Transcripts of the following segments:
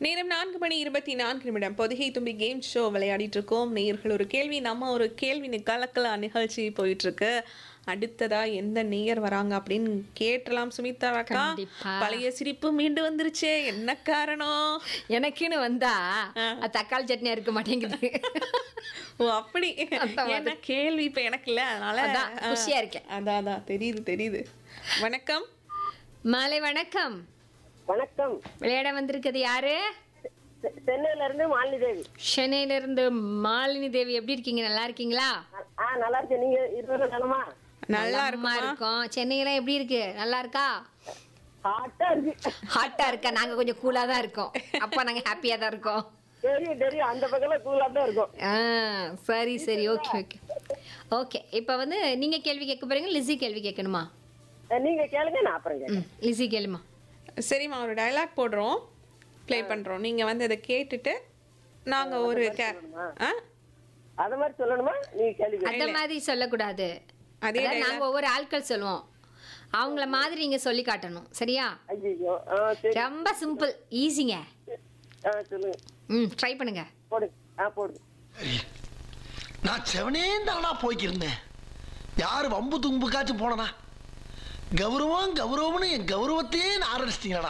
நேரம் நான்கு மணி இருபத்தி நான்கு நிமிடம் பொதிகை தும்பி கேம் ஷோ விளையாடிட்டு இருக்கோம் நேயர்கள் ஒரு கேள்வி நம்ம ஒரு கேள்வி கலக்கலாம் நிகழ்ச்சி போயிட்டு இருக்கு அடுத்ததா எந்த நேயர் வராங்க அப்படின்னு கேட்டலாம் சுமிதா அக்கா கண்டிப்பா. பழைய சிரிப்பு மீண்டு வந்துருச்சே என்ன காரணம் எனக்குன்னு வந்தா அது தக்காளி சட்னி இருக்க மாட்டேங்குது ஓ அப்படி அந்த மாதிரி. ஏன்னா கேள்வி இப்ப எனக்கு இல்ல அதனால அதான், ஆ, குஷியா இருக்கேன். அதான் அதான் தெரியுது தெரியுது வணக்கம் மாலை வணக்கம் வணக்கம் விளையாட வந்திருக்கிறது யாரு செ- சென்னையில இருந்து மாலினி தேவி சென்னையில இருந்து மாலினி தேவி எப்படி இருக்கீங்க நல்லா இருக்கீங்களா ஆ நல்லா இருக்கேன் நீங்க இருவரும் நலமா நல்லா நலமா இருக்குமா இருக்கோம் சென்னையெல்லாம் எப்படி இருக்கு நல்லா இருக்கா ஹாட்டா இருக்கு ஹாட்டா இருக்கா நாங்க கொஞ்சம் கூலா தான் இருக்கோம் அப்ப நாங்க ஹாப்பியா தான் இருக்கோம் தெரியும் தெரியும் அந்த பக்கம்லாம் கூலா தான் இருக்கும் ஆ சரி சரி ஓகே ஓகே ஓகே இப்போ வந்து நீங்க கேள்வி கேட்க போறீங்க லிஸி கேள்வி கேட்கணுமா அஹ் நீங்க கேளுங்க நான் அப்புறம் கேட்கறேன் ம் லிஸி கேளுமா சரிம்மா ஒரு டயலாக் போடுறோம் ப்ளே பண்றோம் நீங்க வந்து அதை கேட்டுட்டு நாங்க ஒரு கே ஆ அத மாதிரி சொல்லணுமா நீங்க கேள்வி கேளுங்க. அந்த மாதிரி சொல்லக்கூடாது அதே அதாவது நாங்க ஒவ்வொரு ஆட்கள் சொல்லுவோம் அவங்கள மாதிரி நீங்க சொல்லி காட்டணும் சரியா ஐயோ ஆ சரி ரொம்ப சிம்பிள் ஈஸிங்க ஆ சொல்லுங்க ம் ட்ரை பண்ணுங்க போடுங்க ஆ போடுங்க நான் செவனே தானா போய்க்கிருந்தேன் யாரு வம்பு தும்புக்காச்சும் போனனா கௌரவம் கௌரவம்னு என் கௌரவத்தையே ஆரம்பிச்சிட்டீங்களா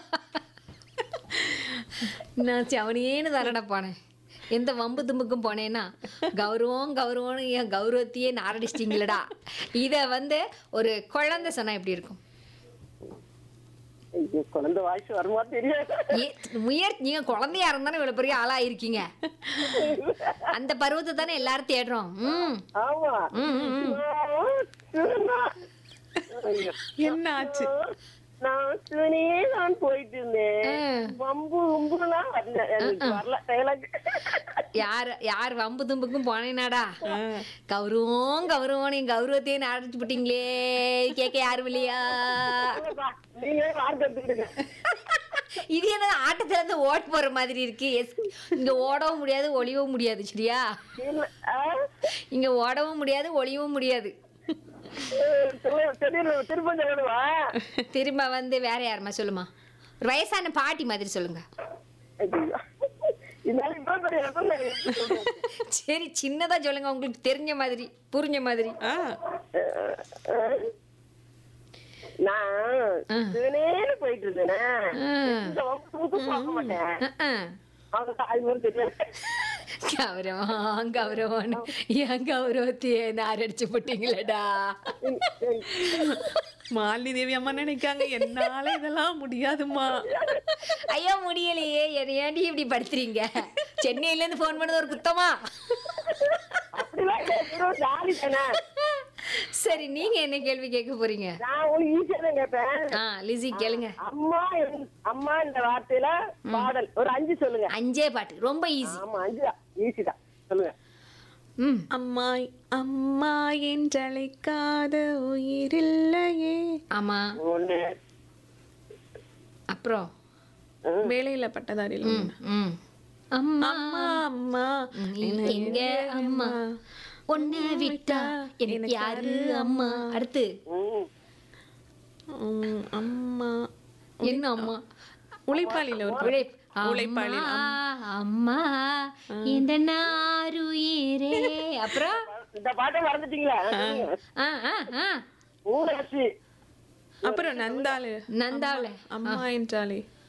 நான் செவனியேன்னு தரட போனேன் எந்த வம்பு தும்புக்கும் போனேன்னா கௌரவம் கௌரவம்னு என் கௌரவத்தையே நாரடிச்சிட்டிங்களடா இதை வந்து ஒரு குழந்தை சொன்னா எப்படி இருக்கும் ஐயோ குழந்தை வாய்ஸ் வருமா தெரியாது ஏ- முயற்சி நீங்க குழந்தையா இருந்தானே இவ்வளவு பெரிய ஆளா இருக்கீங்க அந்த பருவத்தை தானே எல்லாரும் தேடுறோம் ம் ஆமா ஐயோ. என்ன ஆச்சு நான் சுனியே நான் போயிட்டு இருந்தேன் ஆ. வம்பு உம்புலாம் வரல எனக்கு வரல dialogue. யார் யார் வம்பு தும்புக்கும் போனேனாடா கௌரவம் கௌரவம் என் கௌரவத்தையே நாரடிச்சு விட்டீங்களே கேட்க யாரும் இல்லையா நீங்களே வார்த்தை எடுத்துக்கிடுங்க இது என்ன ஆட்டத்துல இருந்து ஓட்டு போற மாதிரி இருக்கு எஸ் இங்க ஓடவும் முடியாது ஒளியவும் முடியாது சரியா இல்ல, ஆ? இங்க ஓடவும் முடியாது ஒளியவும் முடியாது சொல்ல- திடீர்னு திரும்ப சொல்லணுமா திரும்ப வந்து வேற யாருமா சொல்லுமா ஒரு வயசான பாட்டி மாதிரி சொல்லுங்க ஐயோ. இதனால இவ்வளவு பெரிய ரசம் நான் எப்படி சொல்றது? சரி சின்னதா சொல்லுங்க உங்களுக்கு தெரிஞ்ச மாதிரி புரிஞ்ச மாதிரி ஆ நான் சிவனேன்னு போயிட்டு இருந்தேனே ம். இந்த வம்பு தும்பு பார்க்க மாட்டேன் அஹ், அஹ். அவங்க தாய் மாதிரி தெரியாது கௌரவம் கௌரவம் என் கௌரவத்தையே நாரடிச்சு போட்டீங்களடா மாலினி தேவி அம்மா நினைக்காங்க என்னால இதெல்லாம் முடியாதுமா ஐயோ முடியலையே என்னை ஏன்டி இப்படி படுத்துறீங்க சென்னையில இருந்து போன் பண்ணது ஒரு குத்தமா அப்படிலாம் கேட்கணும் ஜாலி தானே சரி நீங்க என்ன கேள்வி கேட்க போறீங்க நான் உங்களுக்கு ஈஸியா தான் கேட்பேன் ஆ லிசி கேளுங்க அம்மா என்- அம்மா இந்த வார்த்தையில பாடல் ஒரு அஞ்சு சொல்லுங்க அஞ்சே பாட்டு ரொம்ப ஈஸி ஆமா அஞ்சு தான் ஈஸி தான் சொல்லுங்க ம் அம்மா அம்மா என்றழைக்காத உயிரில்லையே ஆமா ஒண்ணு அப்புறம் வேலையில பட்டதாரில ம் ம் அம்மா அம்மா அம்மா நீ எங்க அம்மா ஒன்ன விட்டா எனக்கு யாரு அம்மா அடுத்து ம். உம், அம்மா என்ன அம்மா உழைப்பாளியில ஒரு உழைப் உழைப்பாளி அம்மா அம்மா இந்த நாருயிரே அப்புறம் இந்த பாட்டை மறந்துட்டீங்களா சொல்லுங்க. ஆ ஆ ஆ ஊராட்சி அப்புறம் நந்தாளு நந்தாவுல அம்மா என்றாலே